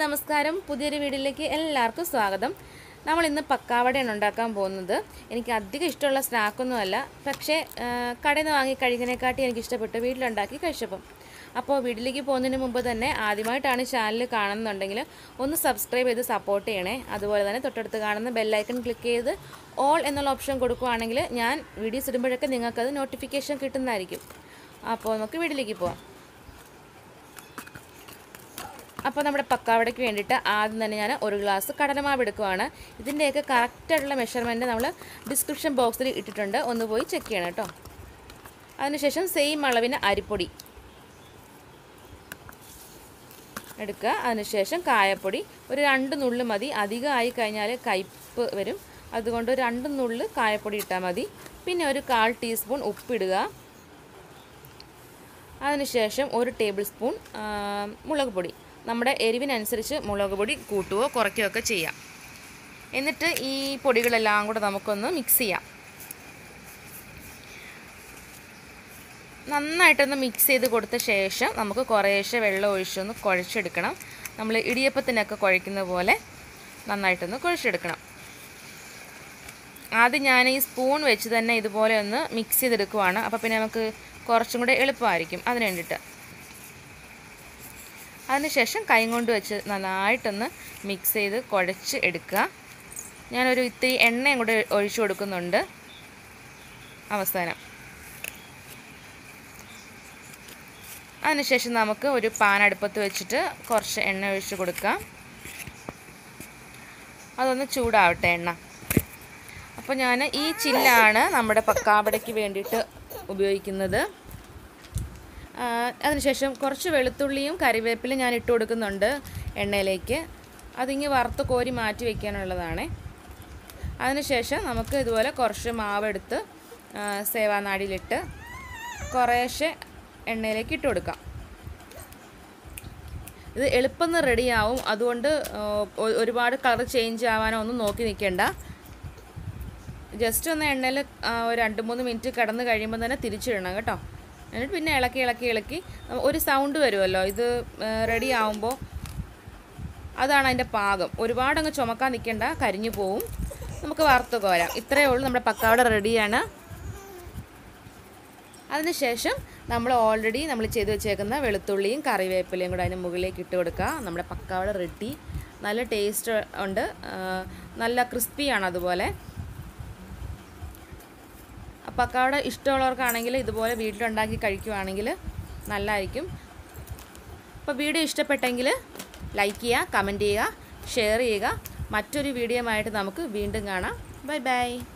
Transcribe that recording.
നമസ്കാരം പുതിയൊരു വീഡിയോയിലേക്ക് എല്ലാവർക്കും സ്വാഗതം നമ്മൾ ഇന്ന് പക്കാവടയാണ് ഉണ്ടാക്കാൻ പോകുന്നത് എനിക്ക് അധികം ഇഷ്ടമുള്ള സ്നാക്കൊന്നുമല്ല പക്ഷേ ആ, കടയിൽ നിന്ന് വാങ്ങി കഴിക്കുന്നതിനെക്കാട്ടി എനിക്ക് ഇഷ്ടപ്പെട്ടു വീട്ടിലുണ്ടാക്കി കഴിച്ചപ്പം അപ്പോൾ വീട്ടിലേക്ക് പോകുന്നതിന് മുമ്പ് തന്നെ ആദ്യമായിട്ടാണ് ചാനൽ കാണുന്നുണ്ടെങ്കിൽ ഒന്ന് സബ്സ്ക്രൈബ് ചെയ്ത് സപ്പോർട്ട് ചെയ്യണേ അതുപോലെ തന്നെ തൊട്ടടുത്ത് കാണുന്ന ബെല്ലൈക്കൺ ക്ലിക്ക് ചെയ്ത് ഓൾ എന്നുള്ള ഓപ്ഷൻ കൊടുക്കുകയാണെങ്കിൽ ഞാൻ വീഡിയോസ് ഇടുമ്പോഴൊക്കെ നിങ്ങൾക്കത് നോട്ടിഫിക്കേഷൻ കിട്ടുന്നതായിരിക്കും അപ്പോൾ നമുക്ക് വീട്ടിലേക്ക് പോവാം അപ്പോൾ നമ്മുടെ പക്കാവടയ്ക്ക് വേണ്ടിയിട്ട് ആദ്യം തന്നെ ഞാൻ ഒരു ഗ്ലാസ് കടലമാവ് എടുക്കുവാണ് ഇതിൻ്റെയൊക്കെ കറക്റ്റായിട്ടുള്ള മെഷർമെൻറ്റ് നമ്മൾ ഡിസ്ക്രിപ്ഷൻ ബോക്സിൽ ഇട്ടിട്ടുണ്ട് ഒന്ന് പോയി ചെക്ക് ചെയ്യണം കേട്ടോ അതിനുശേഷം സെയിം അളവിന് അരിപ്പൊടി എടുക്കുക അതിനുശേഷം കായപ്പൊടി ഒരു രണ്ട് നുള്ള് മതി അധികമായി കഴിഞ്ഞാൽ കയ്പ്പ് വരും അതുകൊണ്ട് രണ്ട് നുള്ള് കായപ്പൊടി ഇട്ടാൽ മതി പിന്നെ ഒരു കാൽ ടീസ്പൂൺ ഉപ്പിടുക അതിനുശേഷം ഒരു ടേബിൾ സ്പൂൺ ആ, മുളക് പൊടി നമ്മുടെ എരിവിനനുസരിച്ച് മുളക് പൊടി കൂട്ടുകയോ കുറയ്ക്കുകയോ ഒക്കെ ചെയ്യാം എന്നിട്ട് ഈ പൊടികളെല്ലാം കൂടെ നമുക്കൊന്ന് മിക്സ് ചെയ്യാം നന്നായിട്ടൊന്ന് മിക്സ് ചെയ്ത് കൊടുത്ത ശേഷം നമുക്ക് കുറേശ്ശെ വെള്ളം ഒഴിച്ചൊന്ന് കുഴച്ചെടുക്കണം നമ്മൾ ഇടിയപ്പത്തിനൊക്കെ കുഴയ്ക്കുന്ന പോലെ നന്നായിട്ടൊന്ന് കുഴച്ചെടുക്കണം ആദ്യം ഞാൻ ഈ സ്പൂൺ വെച്ച് തന്നെ ഇതുപോലെ ഒന്ന് മിക്സ് ചെയ്തെടുക്കുവാണ് അപ്പോൾ പിന്നെ നമുക്ക് കുറച്ചും കൂടെ എളുപ്പമായിരിക്കും അതിന് വേണ്ടിയിട്ട് അതിനുശേഷം കൈ കൊണ്ട് വെച്ച് നന്നായിട്ടൊന്ന് മിക്സ് ചെയ്ത് കുഴച്ച് എടുക്കുക ഞാനൊരു ഇത്തിരി എണ്ണയും കൂടെ ഒഴിച്ചു കൊടുക്കുന്നുണ്ട് അവസാനം അതിനുശേഷം നമുക്ക് ഒരു പാൻ അടുപ്പത്ത് വെച്ചിട്ട് കുറച്ച് എണ്ണ ഒഴിച്ച് കൊടുക്കാം അതൊന്ന് ചൂടാവട്ടെ എണ്ണ അപ്പോൾ ഞാൻ ഈ ചില്ലാണ് നമ്മുടെ പക്കാവടയ്ക്ക് വേണ്ടിയിട്ട് ഉപയോഗിക്കുന്നത് ആ, അതിനുശേഷം കുറച്ച് വെളുത്തുള്ളിയും കറിവേപ്പിലും ഞാൻ ഇട്ട് കൊടുക്കുന്നുണ്ട് എണ്ണയിലേക്ക് അതിങ്ങ് വറുത്ത് കോരി മാറ്റി വയ്ക്കാനുള്ളതാണ് അതിനുശേഷം നമുക്ക് ഇതുപോലെ കുറച്ച് മാവെടുത്ത് ആ, സേവാനാടിയിലിട്ട് കുറേശ്ശെ എണ്ണയിലേക്ക് ഇട്ട് കൊടുക്കാം ഇത് എളുപ്പം റെഡിയാവും അതുകൊണ്ട് ആ, ഒ- ഒരുപാട് കളർ ചേഞ്ച് ആവാനോ ഒന്നും നോക്കി നിൽക്കേണ്ട ജസ്റ്റ് ഒന്ന് എണ്ണയിൽ ഒരു രണ്ട് മൂന്ന് മിനിറ്റ് കിടന്ന് കഴിയുമ്പോൾ തന്നെ തിരിച്ചിടണം കേട്ടോ എന്നിട്ട് പിന്നെ ഇളക്കി ഇളക്കി ഇളക്കി നമ്മ- ഒരു സൗണ്ട് വരുമല്ലോ ഇത് റെഡി ആവുമ്പോൾ അതാണ് അതിൻ്റെ പാകം ഒരുപാടങ്ങ് ചുമക്കാൻ നിൽക്കേണ്ട കരിഞ്ഞു പോവും നമുക്ക് വറുത്ത് കോരാം ഇത്രയേ ഉള്ളൂ നമ്മുടെ പക്കാവട റെഡിയാണ് അതിനുശേഷം നമ്മൾ ഓൾറെഡി നമ്മൾ ചെയ്ത് വെച്ചേക്കുന്ന വെളുത്തുള്ളിയും കറിവേപ്പിലയും കൂടെ അതിന് മുകളിലേക്ക് ഇട്ട് കൊടുക്കുക നമ്മുടെ പക്കാവട റെഡി നല്ല ടേസ്റ്റ് ഉണ്ട് ആ, നല്ല ക്രിസ്പിയാണ് അതുപോലെ പക്കാവട ഇഷ്ടമുള്ളവർക്കാണെങ്കിൽ ഇതുപോലെ വീട്ടിലുണ്ടാക്കി കഴിക്കുവാണെങ്കിൽ നല്ലതായിരിക്കും അപ്പോൾ വീഡിയോ ഇഷ്ടപ്പെട്ടെങ്കിൽ ലൈക്ക് ചെയ്യുക കമൻറ്റ് ചെയ്യുക ഷെയർ ചെയ്യുക മറ്റൊരു വീഡിയോ ആയിട്ട് നമുക്ക് വീണ്ടും കാണാം ബൈ ബൈ